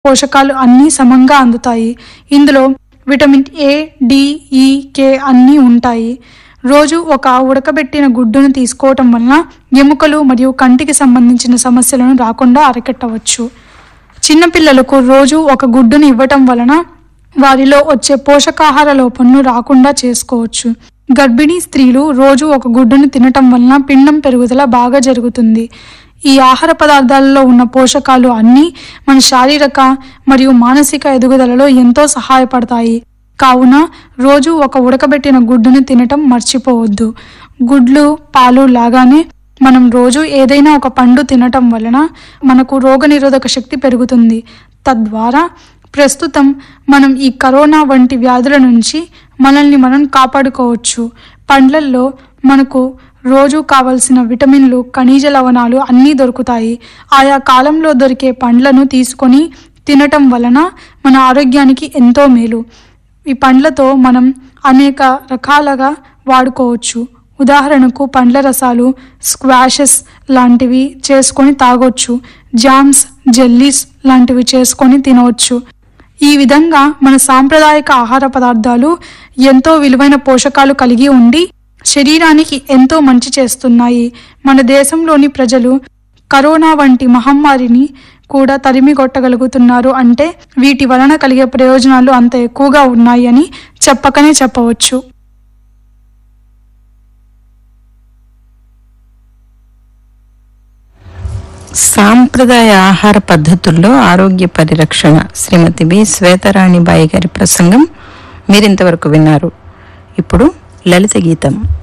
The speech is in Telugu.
పోషకాలు అన్నీ సమంగా అందుతాయి ఇందులో విటమిన్ ఏ డి ఈ కే అన్నీ ఉంటాయి రోజు ఒక ఉడకబెట్టిన గుడ్డును తీసుకోవటం వలన ఎముకలు మరియు కంటికి సంబంధించిన సమస్యలను రాకుండా అరికట్టవచ్చు చిన్నపిల్లలకు రోజు ఒక గుడ్డును ఇవ్వటం వలన వారిలో వచ్చే పోషకాహార లోపంను రాకుండా చేసుకోవచ్చు గర్భిణీ స్త్రీలు రోజు ఒక గుడ్డును తినటం వలన పిండం పెరుగుదల బాగా జరుగుతుంది ఈ ఆహార పదార్థాలలో ఉన్న పోషకాలు అన్నీ మన శారీరక మరియు మానసిక ఎదుగుదలలో ఎంతో సహాయపడతాయి కావున రోజు ఒక ఉడకబెట్టిన గుడ్డును తినటం మర్చిపోవద్దు గుడ్లు పాలు లాగానే మనం రోజు ఏదైనా ఒక పండు తినటం వలన మనకు రోగనిరోధక శక్తి పెరుగుతుంది తద్వారా ప్రస్తుతం మనం ఈ కరోనా వంటి వ్యాధుల నుంచి మనల్ని మనం కాపాడుకోవచ్చు పండ్లల్లో మనకు రోజు కావలసిన విటమిన్లు ఖనిజ లవణాలు అన్నీ దొరుకుతాయి ఆయా కాలంలో దొరికే పండ్లను తీసుకొని తినటం వలన మన ఆరోగ్యానికి ఎంతో మేలు ఈ పండ్లతో మనం అనేక రకాలుగా వాడుకోవచ్చు ఉదాహరణకు పండ్ల రసాలు స్క్వాషెస్ లాంటివి చేసుకొని తాగొచ్చు జామ్స్ జెల్లీస్ లాంటివి చేసుకొని తినవచ్చు ఈ విధంగా మన సాంప్రదాయక ఆహార పదార్థాలు ఎంతో విలువైన పోషకాలు కలిగి ఉండి శరీరానికి ఎంతో మంచి చేస్తున్నాయి మన దేశంలోని ప్రజలు కరోనా వంటి మహమ్మారిని కూడా తరిమి కొట్టగలుగుతున్నారు అంటే వీటి వలన కలిగే ప్రయోజనాలు అంత ఎక్కువగా ఉన్నాయి అని చెప్పకనే చెప్పవచ్చు సాంప్రదాయ ఆహార పద్ధతుల్లో ఆరోగ్య పరిరక్షణ శ్రీమతి బి శ్వేతరాణి బాయి గారి ప్రసంగం మీరింతవరకు విన్నారు ఇప్పుడు లలిత గీతం